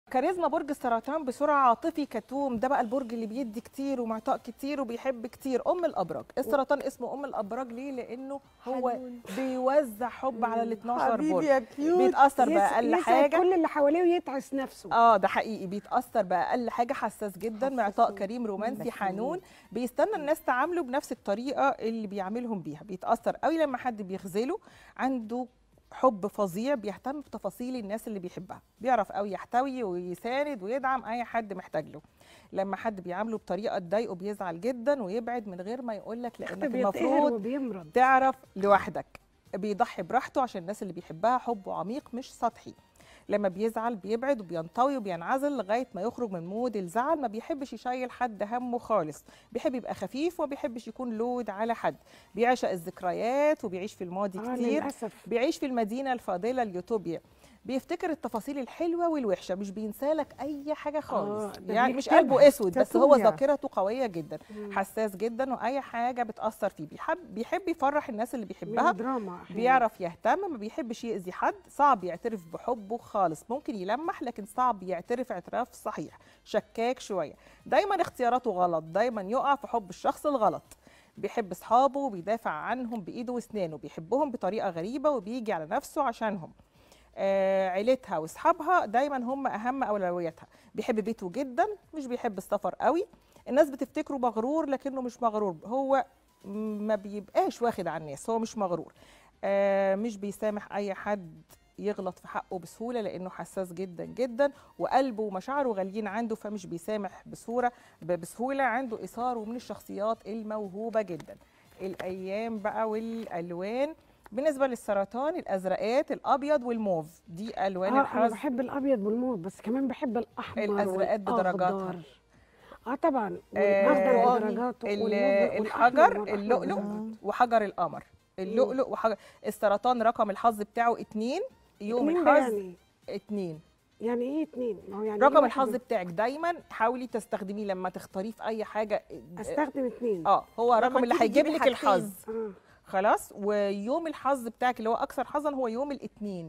كاريزما برج السرطان بسرعه عاطفي كتوم ده بقى البرج اللي بيدي كتير ومعطاء كتير وبيحب كتير ام الابراج السرطان اسمه ام الابراج ليه لانه هو حنون. بيوزع حب على ال 12 برج حبيبي يا كيوت بيتاثر يس- باقل يسعد حاجه كل اللي حواليه ويتعس نفسه اه ده حقيقي بيتاثر باقل حاجه حساس جدا حساس معطاء و- كريم رومانسي بس حنون بيستنى الناس تعامله بنفس الطريقه اللي بيعاملهم بيها بيتاثر قوي لما حد بيخذله عنده حب فظيع بيهتم بتفاصيل الناس اللي بيحبها بيعرف قوي يحتوي ويساند ويدعم اي حد محتاج له لما حد بيعامله بطريقه تضايقه بيزعل جدا ويبعد من غير ما يقول لك لانك بيتقهر المفروض وبيمرض تعرف لوحدك بيضحي براحته عشان الناس اللي بيحبها حبه عميق مش سطحي لما بيزعل بيبعد وبينطوي وبينعزل لغايه ما يخرج من مود الزعل ما بيحبش يشيل حد همه خالص بيحب يبقى خفيف وما بيحبش يكون لود على حد بيعشق الذكريات وبيعيش في الماضي آه كتير للاسف بيعيش في المدينه الفاضله اليوتوبيا بيفتكر التفاصيل الحلوه والوحشه مش بينسى لك اي حاجه خالص ده يعني مش بيكتبها. قلبه اسود بس هو تاتويا. ذاكرته قويه جدا مم. حساس جدا واي حاجه بتاثر فيه بيحب بيحب يفرح الناس اللي بيحبها دراما بيعرف يهتم ما بيحبش يأذي حد صعب يعترف بحبه خالص ممكن يلمح لكن صعب يعترف اعتراف صحيح شكاك شوية دايما اختياراته غلط دايما يقع في حب الشخص الغلط بيحب اصحابه وبيدافع عنهم بايده واسنانه بيحبهم بطريقه غريبه وبيجي على نفسه عشانهم آه عيلتها واصحابها دايما هم اهم اولوياتها بيحب بيته جدا مش بيحب السفر قوي الناس بتفتكره مغرور لكنه مش مغرور هو ما بيبقاش واخد على الناس هو مش مغرور آه مش بيسامح اي حد يغلط في حقه بسهوله لانه حساس جدا جدا وقلبه ومشاعره غاليين عنده فمش بيسامح بسهوله بسهوله عنده اثاره من الشخصيات الموهوبه جدا الايام بقى والالوان بالنسبه للسرطان الازرقات الابيض والموف دي الوان اه انا الحظ بحب الابيض والموف بس كمان بحب الاحمر الأزرقات بدرجاتها. والأخضر. اه طبعا آه، والاخضر بدرجاته ال- والموف- الحجر والأحمر والأحمر اللؤلؤ بدرجاته. وحجر القمر اللؤلؤ وحجر السرطان رقم الحظ بتاعه اتنين يوم اتنين ده الحظ يعني اتنين يعني ايه اتنين؟ ما هو يعني رقم إيه الحظ واحد؟ بتاعك دايما حاولي تستخدميه لما تختاريه في اي حاجه استخدم اتنين اه هو لما رقم اللي تيجي هيجيب تجيبي لك حاجتين. الحظ اه خلاص ويوم الحظ بتاعك اللي هو اكثر حظا هو يوم الاثنين